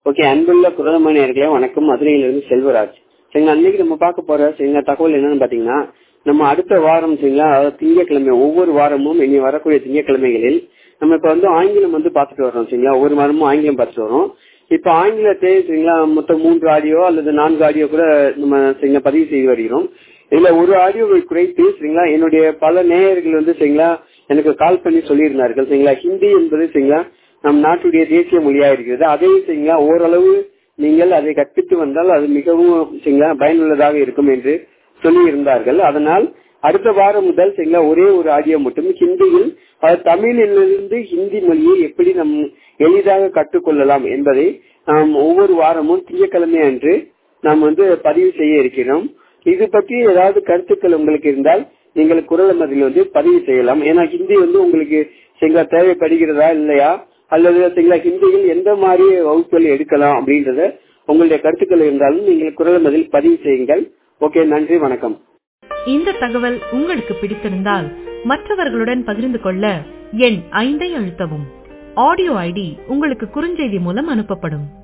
okay அன்புள்ள குரலமணியர்களே வணக்கம் மதுரையிலிருந்து செல்வராஜ் சரிங்களா அன்னைக்கு நம்ம பார்க்க போற சரிங்களா தகவல் என்னன்னு பாத்தீங்கன்னா நம்ம அடுத்த வாரம் சரிங்களா அதாவது திங்கட்கிழமை ஒவ்வொரு வாரமும் இனி வரக்கூடிய திங்கட்கிழமைகளில் நம்ம இப்ப வந்து ஆங்கிலம் வந்து பார்த்துட்டு வரோம் சரிங்களா ஒவ்வொரு வாரமும் ஆங்கிலம் பார்த்துட்டு வரோம் இப்ப ஆங்கிலத்தை சரிங்களா மொத்தம் மூன்று ஆடியோ அல்லது நான்கு ஆடியோ கூட நம்ம சரிங்களா பதிவு செய்து வருகிறோம் இதுல ஒரு ஆடியோவை குறைத்து சரிங்களா என்னுடைய பல நேயர்கள் வந்து சரிங்களா எனக்கு கால் பண்ணி சொல்லியிருந்தார்கள் சரிங்களா ஹிந்தி என்பது சரிங்களா நம் நாட்டுடைய தேசிய மொழியா இருக்கிறது அதே சரிங்களா ஓரளவு நீங்கள் அதை கற்பித்து வந்தால் அது மிகவும் சரிங்களா பயனுள்ளதாக இருக்கும் என்று சொல்லி இருந்தார்கள் அதனால் அடுத்த வாரம் முதல் சரிங்களா ஒரே ஒரு ஆடியோ மட்டும் ஹிந்தியில் அது தமிழிலிருந்து ஹிந்தி மொழியை எப்படி நம் எளிதாக கற்றுக்கொள்ளலாம் என்பதை நாம் ஒவ்வொரு வாரமும் திங்கட்கிழமை அன்று நாம் வந்து பதிவு செய்ய இருக்கிறோம் இது பற்றி ஏதாவது கருத்துக்கள் உங்களுக்கு இருந்தால் நீங்கள் குரல் மதில் வந்து பதிவு செய்யலாம் ஏன்னா ஹிந்தி வந்து உங்களுக்கு சரிங்களா தேவைப்படுகிறதா இல்லையா அல்லது சரிங்களா ஹிந்தியில் எந்த மாதிரி வகுப்புகள் எடுக்கலாம் அப்படின்றத உங்களுடைய கருத்துக்கள் இருந்தாலும் நீங்கள் குரல் மதில் பதிவு செய்யுங்கள் ஓகே நன்றி வணக்கம் இந்த தகவல் உங்களுக்கு பிடித்திருந்தால் மற்றவர்களுடன் பகிர்ந்து கொள்ள எண் ஐந்தை அழுத்தவும் ஆடியோ ஐடி உங்களுக்கு குறுஞ்செய்தி மூலம் அனுப்பப்படும்